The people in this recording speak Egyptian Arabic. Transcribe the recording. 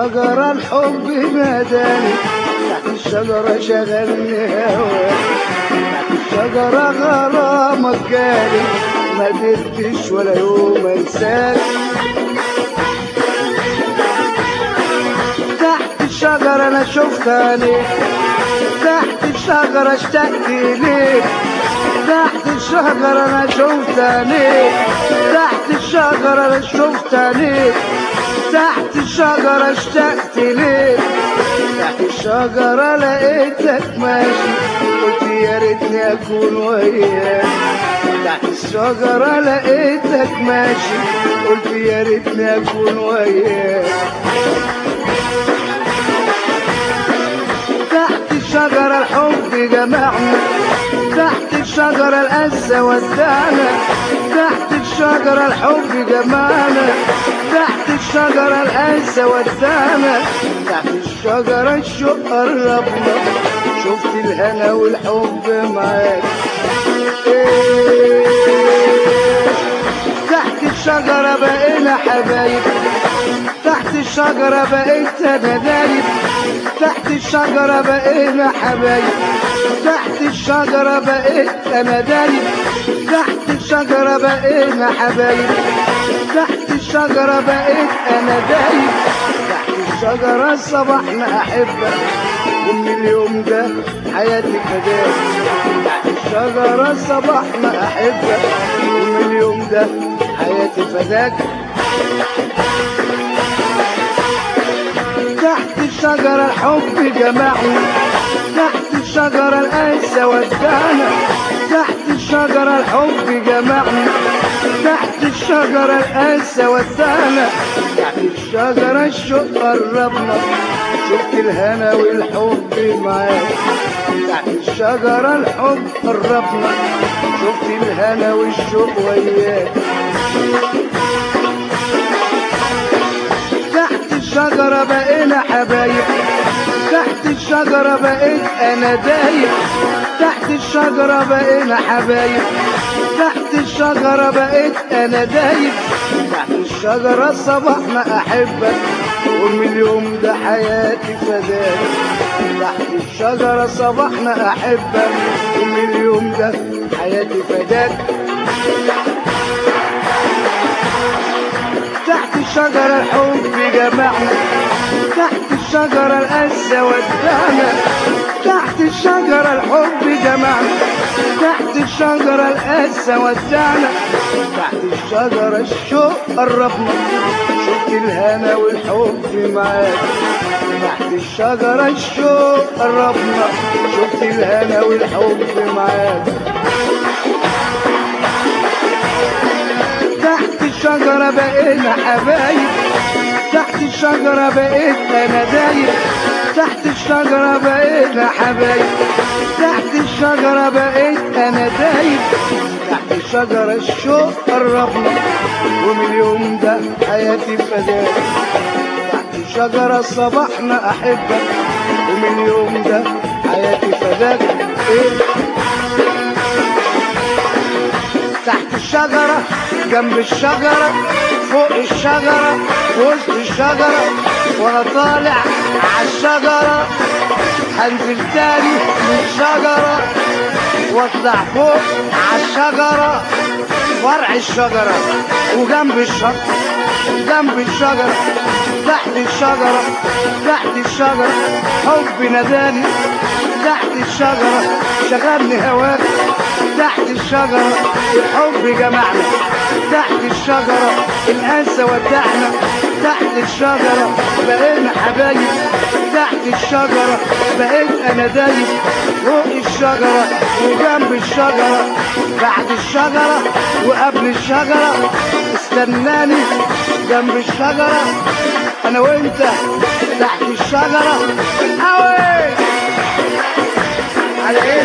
الشجرة الحب ناداني تحت الشجرة شغلني هواك تحت الشجرة غرامك جالي ما قدرتش ولا يوم انساك تحت الشجرة انا شفت عينيك تحت الشجرة اشتقت ليك تحت الشجرة انا شفت عينيك تحت الشجرة انا شفت عينيك تحت الشجرة اشتقت ليك تحت الشجرة لقيتك ماشي قلت يا ريتني اكون وياك تحت الشجرة لقيتك ماشي قلت يا ريتني اكون وياك تحت الشجرة الحب جمعنا تحت الشجرة الأسى ودعنا تحت الشجرة الحب جمعنا تحت الشجرة الأسى ودعنا تحت الشجرة الشوق قربنا شفت الهنا والحب معاك إيه تحت الشجرة بقينا حبايب تحت الشجرة بقيت أنا دايب تحت الشجرة بقينا حبايب تحت الشجرة بقيت أنا دايب تحت الشجرة بقينا حبايب تحت الشجرة بقيت أنا دايب تحت الشجرة صبحنا أحبك ومن اليوم ده حياتي فداك تحت الشجرة صبحنا أحبك ومن اليوم ده حياتي فداك تحت الشجرة الحب جمعنا تحت الشجرة الأنسى ودعنا تحت الشجرة الحب جمعنا تحت الشجرة الأنسى ودعنا تحت الشجرة الشوق قربنا شفت الهنا والحب معاك تحت الشجرة الحب قربنا شفت الهنا والشوق وياك تحت الشجرة بقينا حبايب تحت الشجرة بقيت أنا دايب تحت الشجرة بقينا حبايب تحت الشجرة بقيت أنا دايب تحت الشجرة صبحنا أحبك ومن اليوم ده حياتي فداك تحت الشجرة صبحنا أحبك ومن اليوم ده حياتي فداك تحت الشجرة الحب جمعنا تحت الشجرة الأسى ودعنا تحت الشجرة الحب جمعنا تحت الشجرة الأسى ودعنا تحت الشجرة الشوق قربنا شفت الهنا والحب معاك تحت الشجرة الشوق قربنا شفت الهنا والحب معاك تحت الشجرة بقينا حبايب تحت الشجرة بقيت أنا دايب تحت الشجرة بقينا حبايب تحت الشجرة بقيت أنا دايب تحت الشجرة الشوق قربنا ومن اليوم ده حياتي فداك تحت الشجرة صبحنا أحبك ومن اليوم ده حياتي فداك إيه تحت الشجرة جنب الشجرة فوق الشجرة وسط الشجرة وانا طالع عالشجرة هنزل تاني من الشجرة واطلع فوق عالشجرة فرع الشجرة وجنب الشجرة جنب الشجرة تحت الشجرة تحت الشجرة حب ناداني تحت الشجرة شغلني هواك تحت الشجرة الحب جمعنا تحت الشجرة الأنسى ودعنا تحت الشجرة بقينا حبايب تحت الشجرة بقيت أنا دايب فوق الشجرة وجنب الشجرة بعد الشجرة وقبل الشجرة استناني جنب الشجرة أنا وأنت تحت الشجرة أوي على إيه